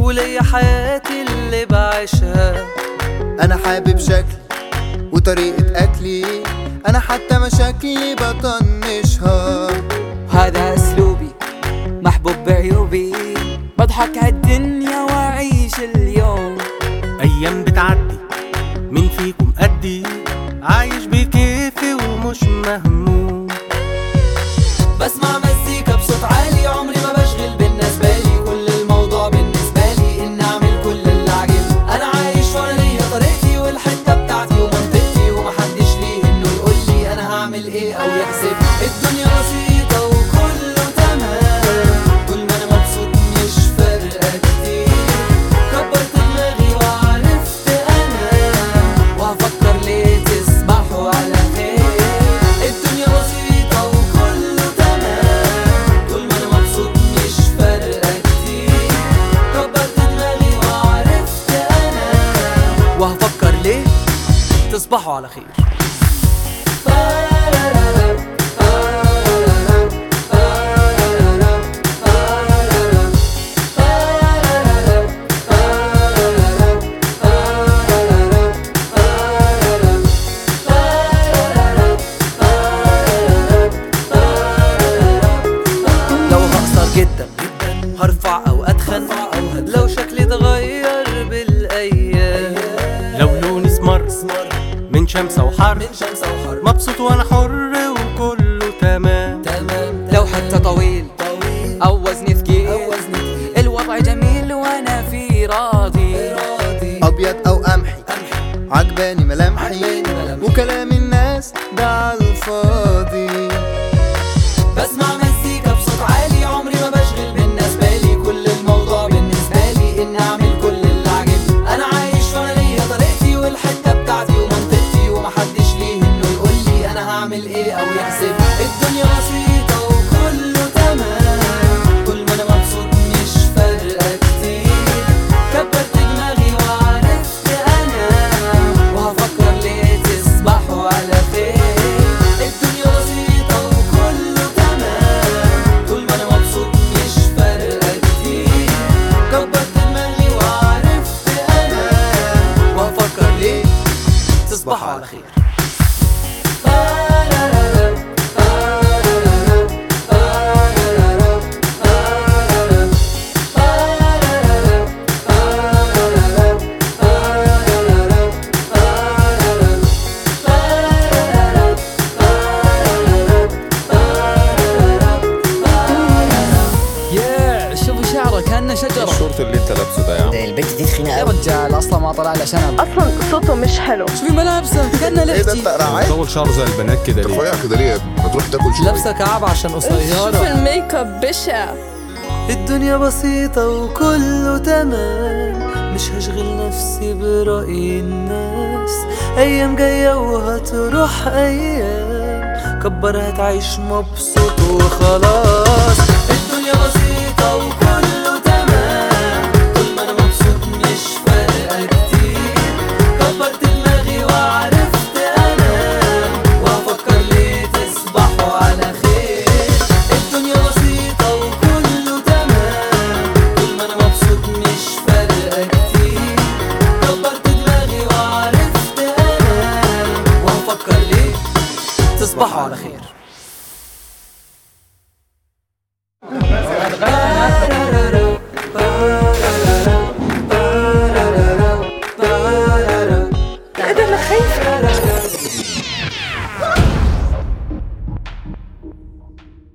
وليا حياتي اللي بعيشها انا حابب شكلي وطريقة اكلي انا حتى مشاكلي بطنشها هذا اسلوبي محبوب بعيوبي بضحك عالدنيا واعيش اليوم ايام بتعدي مين فيكم قدي عايش بكيفي ومش مهموم بسمع مزيكا بصوت عالي عمري ما بشغل بالنسبة لي كل الموضوع بالنسبة لي إني أعمل كل اللي عاجبني أنا عايش وأنا ليا طريقتي والحتة بتاعتي ومنطقتي ومحدش ليه إنه يقول لي أنا هعمل إيه أو يحسب الدنيا بسيطة وكله تمام طول ما أنا مبسوط مش فارقة كتير كبرت دماغي وعرفت أنا وهفكر ليه تسمحوا على خير الدنيا بسيطة وكله تمام طول ما أنا مبسوط مش فارقة كتير كبرت دماغي وعرفت أنا وهفكر ليه تصبحوا على خير لو هقصر جدا هرفع او اتخن لو شكلي اتغير بالايام لو لوني اسمر من شمسة وحر من شمس او حر مبسوط وانا حر وكله تمام تمام لو حتى طويل طويل او وزني ثقيل او وزني الوضع جميل وانا فيه راضي راضي ابيض او قمحي عجباني ملامحي عجباني ملامحي. وكلام الناس ده عالفاضي بسمع مزيكا بصوت عالي عمري ما بشغل بالناس بالي كل الموضوع بالنسبة لي إني أعمل كل اللي عاجبني أنا عايش وأنا ليا طريقتي والحتة بتاعتي ومنطقتي ومحدش ليه إنه يقول لي أنا هعمل إيه أو يحسب الدنيا بسيطة وكله تمام طول ما أنا مبسوط مش فارقة كتير كبرت دماغي وعرفت أنا وهفكر ليه تصبحوا على خير الدنيا بسيطة وكله تمام طول ما أنا مبسوط مش فارقة كتير كبرت دماغي وعرفت أنا وهفكر ليه تصبحوا على خير يا شوفوا شعره كانه شجره الشورت اللي انت لابسه ده يا عم البنت دي تخينة يا قوي رجال اصلا ما طلع له شنب اصلا صوته مش حلو شوفي ملابسه كانه ايه ده لحتي انت قرعان طول شعره زي البنات كده ليه رفيع كده ليه يا ابني؟ ما تروح تاكل شوية لابسة كعب عشان شوف قصيرة الميك اب بشع الدنيا بسيطة وكله تمام مش هشغل نفسي برأي الناس أيام جاية وهتروح أيام كبر هتعيش مبسوط وخلاص الدنيا بسيطة وكله تمام طول ما أنا مبسوط مش فارقة كتير كبرت دماغي وعرفت أنام وهفكر ليه تصبحوا على خير الدنيا بسيطة وكله تمام طول ما أنا مبسوط مش فارقة كتير كبرت دماغي وعرفت أنام وهفكر ليه تصبحوا على خير